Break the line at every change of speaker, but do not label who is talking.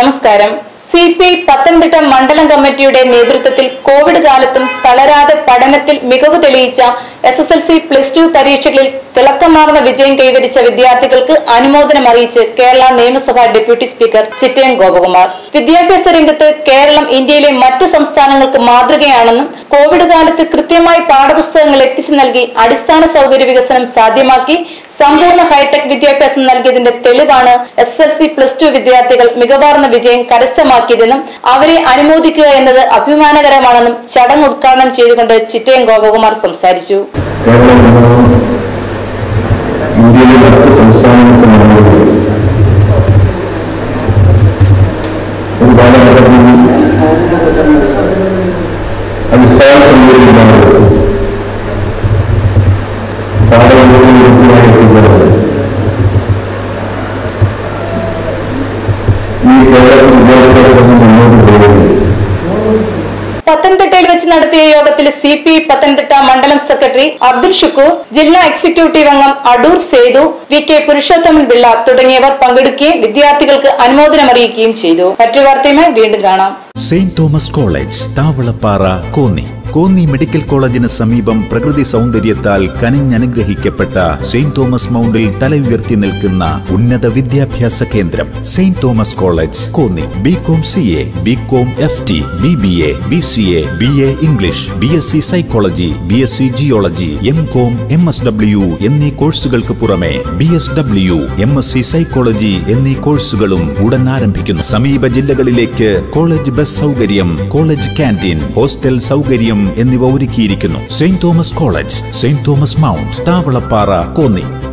നമസ്കാരം C P I Pathanamthitta മണ്ഡലം കമ്മിറ്റിയുടെ നേതൃത്വത്തിൽ കോവിഡ് കാലത്തും തളരാതെ പഠനത്തിൽ മികവ് തെളിയിച്ച S S L C plus two പരീക്ഷകളിൽ തിളക്കമാർന്ന വിജയം കൈവരിച്ച വിദ്യാർത്ഥികൾക്ക് അനുമോദനം അറിയിച്ച് കേരള നിയമസഭാ ഡെപ്യൂട്ടി സ്പീക്കർ ചിറ്റയം ഗോപകുമാർ വിദ്യാഭ്യാസ രംഗത്ത് കേരളം ഇന്ത്യയിലെ മറ്റ് സംസ്ഥാനങ്ങൾക്ക് മാതൃകയാണെന്നും കോവിഡ് കാലത്ത് കൃത്യമായി പാഠപുസ്തകങ്ങൾ എത്തിച്ചു നൽകി അടിസ്ഥാന സൗകര്യ വികസനം സാധ്യമാക്കി സമ്പൂർണ്ണ ഹൈടെക് വിദ്യാഭ്യാസം നൽകിയതിന്റെ തെളിവാണ് S S L C plus two വിദ്യാർത്ഥികൾ മികവാർന്ന വിജയം കരസ്ഥമാക്കിയതെന്നും അവരെ അനുമോദിക്കുക എന്നത് അഭിമാനകരമാണെന്നും ചടങ്ങ് ഉദ്ഘാടനം ചെയ്തുകൊണ്ട് ചിറ്റയം ഗോപകുമാർ സംസാരിച്ചു
കേരളം എന്നത് ഇന്ത്യയിലെ മറ്റ് സംസ്ഥാനങ്ങൾക്ക് മുന്നിൽ ഒരു കാലഘട്ടത്തിൽ അടിസ്ഥാന സൗകര്യമില്ലാതെ പാഠപുസ്തകം ലഭ്യമായിട്ടുള്ളത് ഈ കേരളത്തിൽ വിദ്യാഭ്യാസം മുന്നോട്ട് പോകുന്നു
പത്തനംതിട്ടയിൽ വെച്ച് നടത്തിയ യോഗത്തിൽ സി പി പത്തനംതിട്ട മണ്ഡലം സെക്രട്ടറി അബ്ദുൽ ഷുക്കൂർ ജില്ലാ എക്സിക്യൂട്ടീവ് അംഗം അടൂർ സേതു വി കെ പുരുഷോത്തമൻ പിള്ള തുടങ്ങിയവർ പങ്കെടുക്കുകയും വിദ്യാർത്ഥികൾക്ക് അനുമോദനം അറിയിക്കുകയും ചെയ്തു മറ്റു വാർത്തയുമായി വീണ്ടും കാണാം
Saint Thomas College Thavalappara Konni Konni medical കോളേജിന് സമീപം പ്രകൃതി സൗന്ദര്യത്താൽ കനിഞ്ഞനുഗ്രഹിക്കപ്പെട്ട സെയിന്റ് തോമസ് മൗണ്ടിൽ തല ഉയർത്തി നിൽക്കുന്ന ഉന്നത വിദ്യാഭ്യാസ കേന്ദ്രം Saint Thomas College Konni B Com C A B Com F T B B A B C A B A English B S C psychology B S C geology M Com M S W എന്നീ കോഴ്സുകൾക്ക് പുറമെ B S W M S C psychology എന്നീ കോഴ്സുകളും ഉടൻ ആരംഭിക്കുന്നു സമീപ ജില്ലകളിലേക്ക് college bus സൗകര്യം കോളേജ് ക്യാൻറ്റീൻ ഹോസ്റ്റൽ സൗകര്യം എന്നിവ ഒരുക്കിയിരിക്കുന്നു Saint Thomas College Saint Thomas Mount Thavalappara Konni